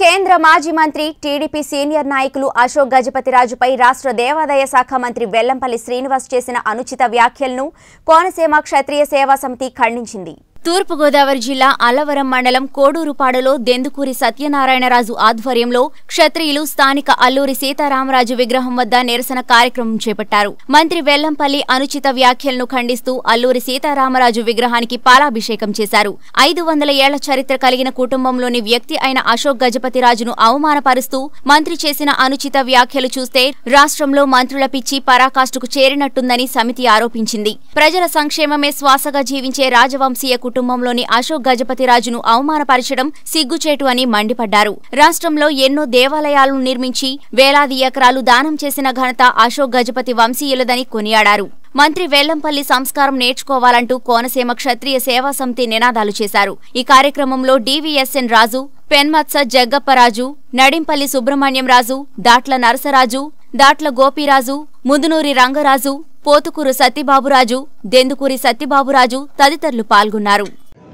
కేంద్ర మాజీ మంత్రి టీడీపీ సీనియర్ నాయకులు అశోక్ గజపతిరాజుపై రాష్ట్ర దేవాదాయ శాఖ మంత్రి వెల్లంపల్లి శ్రీనివాస్ చేసిన అనుచిత వ్యాఖ్యలను కోనసీమ క్షత్రియ సేవా సమితి ఖండించింది తూర్పుగోదావరి జిల్లా అల్లవరం మండలం కోడూరుపాడులో దెందుకూరి సత్యనారాయణరాజు ఆధ్వర్యంలో క్షత్రియులు స్థానిక అల్లూరి సీతారామరాజు విగ్రహం వద్ద నిరసన కార్యక్రమం చేపట్టారు మంత్రి వెల్లంపల్లి అనుచిత వ్యాఖ్యలను ఖండిస్తూ అల్లూరి సీతారామరాజు విగ్రహానికి పాలాభిషేకం చేశారు ఐదు వందల ఏళ్ల చరిత్ర కలిగిన కుటుంబంలోని వ్యక్తి అయిన అశోక్ గజపతిరాజును అవమానపరుస్తూ మంత్రి చేసిన అనుచిత వ్యాఖ్యలు చూస్తే రాష్ట్రంలో మంత్రుల పిచ్చి పరాకాష్ఠకు చేరినట్టుందని సమితి ఆరోపించింది ప్రజల సంక్షేమమే శ్వాసగా జీవించే రాజవంశీయ కుటుంబంలోని అశోక్ గజపతిరాజును అవమానపరచడం సిగ్గుచేటు అని మండిపడ్డారు రాష్ట్రంలో ఎన్నో దేవాలయాలను నిర్మించి వేలాది ఎకరాలు దానం చేసిన ఘనత అశోక్ గజపతి వంశీయులదని కొనియాడారు మంత్రి వెల్లంపల్లి సంస్కారం నేర్చుకోవాలంటూ కోనసీమ క్షత్రియ సేవా సమితి నినాదాలు చేశారు ఈ కార్యక్రమంలో డివిఎస్ఎన్ రాజు పెన్మత్స జగ్గప్పరాజు నడింపల్లి సుబ్రహ్మణ్యం రాజు దాట్ల నరసరాజు దాట్ల గోపిరాజు ముదునూరి రంగరాజు పోతుకూరు సత్యబాబురాజు దెందుకూరి సత్యబాబురాజు తదితరులు పాల్గొన్నారు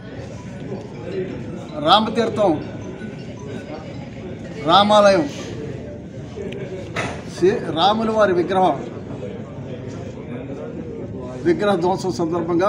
రామతీర్థం రామాలయం శ్రీ రాముల వారి విగ్రహం విగ్రహ ధ్వంసం సందర్భంగా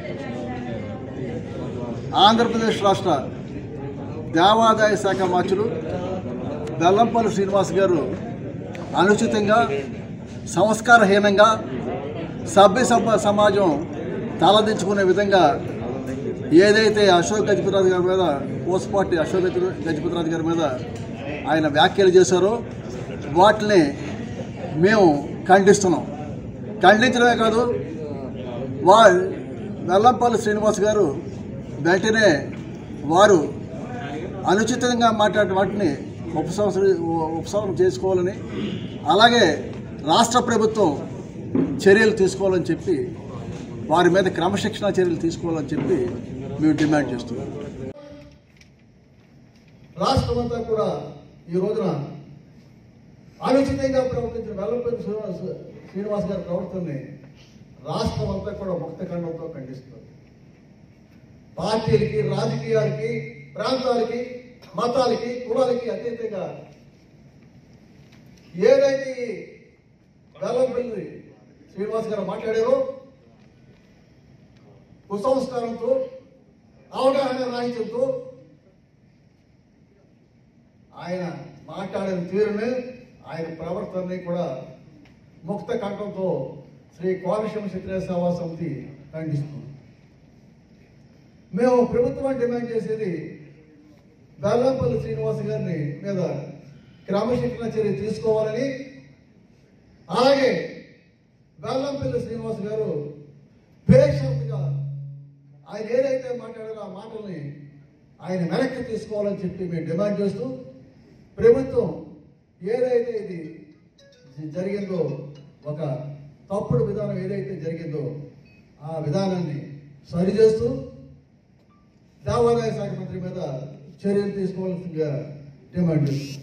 ఆంధ్రప్రదేశ్ రాష్ట్ర దేవాదాయ శాఖ మార్చులు బెల్లంపల్లి శ్రీనివాస్ గారు అనుచితంగా సంస్కారహీనంగా సభ్య సభ సమాజం తలదించుకునే విధంగా ఏదైతే అశోక్ గజపతిరాజు గారి మీద పోస్పాటి అశోక్ గజ- గజపతిరాజు గారి మీద ఆయన వ్యాఖ్యలు చేశారో వాటిని మేము ఖండిస్తున్నాం ఖండించడమే కాదు వా వెల్లంపల్లి శ్రీనివాస్ గారు వెంటనే వారు అనుచితంగా మాట్లాడిన వాటిని ఉపసంహ ఉపసంహరణ చేసుకోవాలని అలాగే రాష్ట్ర ప్రభుత్వం చర్యలు తీసుకోవాలని చెప్పి వారి మీద క్రమశిక్షణ చర్యలు తీసుకోవాలని చెప్పి మేము డిమాండ్ చేస్తున్నాం రాష్ట్రమంతా కూడా ఈ రోజున అనుచితంగా ప్రవర్తించిన వెల్లంపల్లి శ్రీనివాస్ శ్రీనివాస్ గారి ప్రవర్తనని రాష్ట్రం అంతా కూడా ముక్త ఖండంతో ఖండిస్తుంది పార్టీలకి రాజకీయాలకి ప్రాంతాలకి మతాలకి కులాలకి అతీతంగా ఏదైతే ఈ వెల్లంపల్లి శ్రీనివాస్ గారు మాట్లాడారో కుసంస్కారంతో అవగాహన రాహిత్యంతో ఆయన మాట్లాడిన తీరుని ఆయన ప్రవర్తనని కూడా ముక్త కంఠంతో శ్రీ కోనసీమ క్షత్రియ సేవా సమితి ఖండిస్తుంది మేము ప్రభుత్వాన్ని డిమాండ్ చేసేది బెల్లంపల్లి శ్రీనివాస్ గారిని మీద క్రమశిక్షణ చర్య తీసుకోవాలని అలాగే బెల్లంపల్లి శ్రీనివాస్ గారు పేషెంట్గా ఆయన ఏదైతే మాట్లాడారో ఆ మాటల్ని ఆయన వెనక్కి తీసుకోవాలని చెప్పి మేము డిమాండ్ చేస్తూ ప్రభుత్వం ఏదైతే ఇది జరిగిందో ఒక తప్పుడు విధానం ఏదైతే జరిగిందో ఆ విధానాన్ని సరిచేస్తూ దేవాదాయ శాఖ మంత్రి మీద చర్యలు తీసుకోవాల్సిందిగా డిమాండ్ చేస్తున్నాం